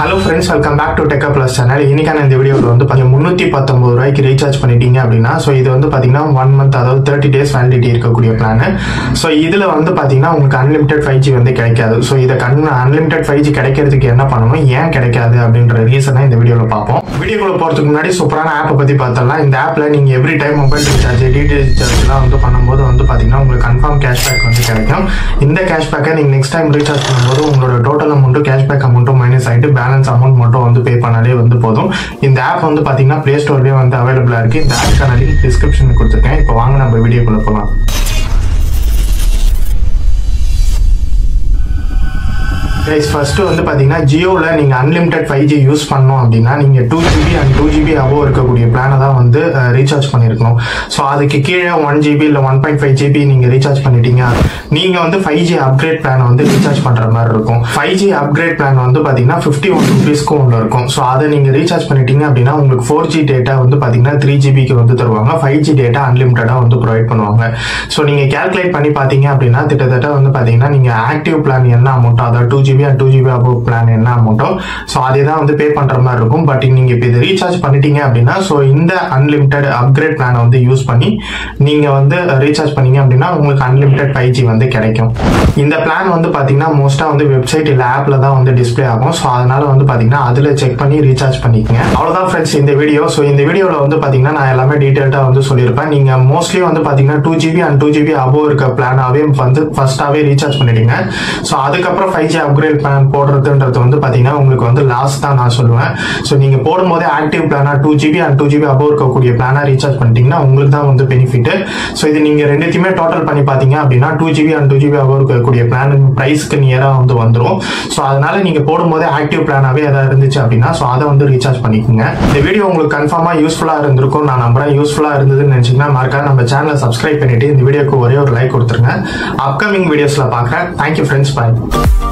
hello friends welcome back to டெக்கா plus channel இன்னைக்கான இந்த வீடியோவில் வந்து பார்த்தீங்கன்னா முந்நூற்றி பத்தொம்பது ரூபாய்க்கு ரீசார்ஜ் பண்ணிட்டீங்க அப்படின்னா ஸோ இது வந்து பார்த்தீங்கன்னா ஒன் மந்த் அதாவது தேர்ட்டி டேஸ் வேலிடிட்டி இருக்கக்கூடிய பிளான் ஸோ இதில் வந்து பார்த்தீங்கன்னா உங்களுக்கு அன்லிமிட்டெட் ஃபைவ் ஜி வந்து கிடைக்காது ஸோ இதை கண் அன்லிமிட்டெட் ஃபைவ் ஜி கிடைக்கிறதுக்கு என்ன பண்ணணும் ஏன் கிடைக்காது அப்படின்ற ரீசனை இந்த வீடியோவில் பார்ப்போம் வீடியோக்குள்ள போகிறதுக்கு முன்னாடி சூப்பரான ஆப்பை பற்றி பார்த்தலாம் இந்த ஆப்பில் நீங்கள் every time mobile recharge DTH ரீசார்ஜ்லாம் வந்து பண்ணும்போது வந்து பார்த்தீங்கன்னா உங்களுக்கு கன்ஃபார்ம் கேஷ்பேக் வந்து கிடைக்கும் இந்த கேஷ்பேக்கை நீங்கள் நெக்ஸ்ட் டைம் ரீசார்ஜ் பண்ணும்போது உங்களோட டோட்டல் அமௌண்ட்டும் கேஷ்பேக் அமௌண்ட்டும் மைனஸ் ஆகிட்டு பேலன்ஸ் அமௌண்ட் மட்டும் வந்து பே பண்ணாலே வந்து போதும் இந்த ஆப் வந்து பார்த்தீங்கன்னா ப்ளே ஸ்டோர்லேயே வந்து அவைலபிளாக இருக்குது இந்த ஆப்க்கான லிங்க் டிஸ்கிரிப்ஷனில் கொடுத்துருக்கேன் இப்போ வாங்க நம்ம வீடியோக்குள்ளே போகலாம் கைஸ் ஃபர்ஸ்ட்டு வந்து பார்த்தீங்கன்னா ஜியோவில் நீங்கள் அன்லிமிட்டெட் ஃபைவ் ஜி யூஸ் பண்ணோம் அப்படின்னா நீங்கள் two GB and two GB above இருக்கக்கூடிய பிளானை தான் வந்து ரீசார்ஜ் பண்ணியிருக்கணும் ஸோ அதுக்கு கீழே ஒன் ஜிபி இல்லை ஒன் பாயிண்ட் ஃபைவ் ஜிபி நீங்கள் ரீசார்ஜ் பண்ணிட்டீங்க நீங்கள் வந்து ஃபைவ் ஜி அப்கிரேட் பிளானை வந்து ரீசார்ஜ் பண்ணுற மாதிரி இருக்கும் ஃபைவ் ஜி அப்கிரேட் பிளான் வந்து பார்த்தீங்கன்னா ஃபிஃப்டி ஒன் ருபீஸ்க்கு ஒன்று இருக்கும் ஸோ அதை நீங்கள் ரீசார்ஜ் பண்ணிட்டீங்க அப்படின்னா உங்களுக்கு ஃபோர் ஜி டேட்டா வந்து பார்த்தீங்கன்னா த்ரீ ஜிபிக்கு வந்து தருவாங்க ஃபைவ் ஜி டேட்டா அன்லிமிட்டடாக வந்து ப்ரொவைட் பண்ணுவாங்க ஸோ நீங்கள் கேல்குலேட் பண்ணி பார்த்தீங்க அப்படின்னா கிட்டத்தட்ட வந்து பார்த்தீங்கன்னா நீங்கள் ஆக்டிவ் பிளான் என்ன அமௌண்ட்டோ அதாவது two GB and two GB above plan என்ன அமௌண்ட்டோ ஸோ அதே தான் வந்து பே பண்ணுற மாதிரி இருக்கும் பட் நீங்கள் இப்போ இது ரீசார்ஜ் பண்ணிட்டீங்க அப்படின்னா ஸோ இந்த அன்லிமிட்டெட் அப்கிரேட் பிளானை வந்து யூஸ் பண்ணி நீங்கள் வந்து ரீசார்ஜ் பண்ணீங்க அப்படின்னா உங்களுக்கு அன்லிமிட்டெட் ஃபைவ் ஜி வந்து கிடைக்கும் இந்த பிளான் வந்து பார்த்தீங்கன்னா மோஸ்ட்டாக வந்து வெப்சைட் இல்லை ஆப்பில் தான் வந்து டிஸ்பிளே ஆகும் ஸோ அதனால வந்து பார்த்தீங்கன்னா அதில் செக் பண்ணி ரீசார்ஜ் பண்ணிக்கங்க அவ்வளோதான் ஃப்ரெண்ட்ஸ் இந்த வீடியோ ஸோ இந்த வீடியோவில் வந்து பார்த்தீங்கன்னா நான் எல்லாமே டீட்டெயில்டாக வந்து சொல்லியிருப்பேன் நீங்கள் மோஸ்ட்லி வந்து பார்த்தீங்கன்னா two GB and two GB above இருக்க பிளானாகவே வந்து ஃபர்ஸ்ட்டாகவே ரீசார்ஜ் பண்ணிடுங்க ஸோ அதுக்கப்புறம் ஃபைவ் ஜி அப்கிரேட் பிளான் போடுறதுன்றது வந்து பார்த்தீங்கன்னா உங்களுக்கு வந்து லாஸ் தான் நான் சொல்லுவேன் ஸோ நீங்கள் போடும்போதே ஆக்டிவ் பிளானா two GB and two GB above இருக்கக்கூடிய பிளானாக ரீசார்ஜ் பண்ணிட்டீங்கன்னா உங்களுக்கு தான் வந்து பெனிஃபிட் ஸோ இது நீங்கள் ரெண்டுத்தையுமே டோட்டல் பண்ணி பார்த்தீங்க அப்படின்னா two GB and two GB above இருக்கக்கூடிய பிளான் ப்ரைஸ்க்கு நியராக வந்து வந்துடும் ஸோ அதனால நீங்கள் போடும்போதே ஆக்டிவ் பிளானாகவே எதாவது இருந்துச்சு அப்படின்னா ஸோ அதை வந்து ரீசார்ஜ் பண்ணிக்கோங்க இந்த வீடியோ உங்களுக்கு கன்ஃபார்மாக யூஸ்ஃபுல்லாக இருந்திருக்கும் நான் நம்புறேன் யூஸ்ஃபுல்லாக இருந்ததுன்னு நினச்சிங்கன்னா மறக்காம நம்ம சேனலை சப்ஸ்கிரைப் பண்ணிட்டு இந்த வீடியோக்கு ஒரே ஒரு லைக் கொடுத்துருங்க அப்கமிங் வீடியோஸில் பார்க்குறேன் தேங்க்யூ ஃப்ரெண்ட்ஸ் பாய்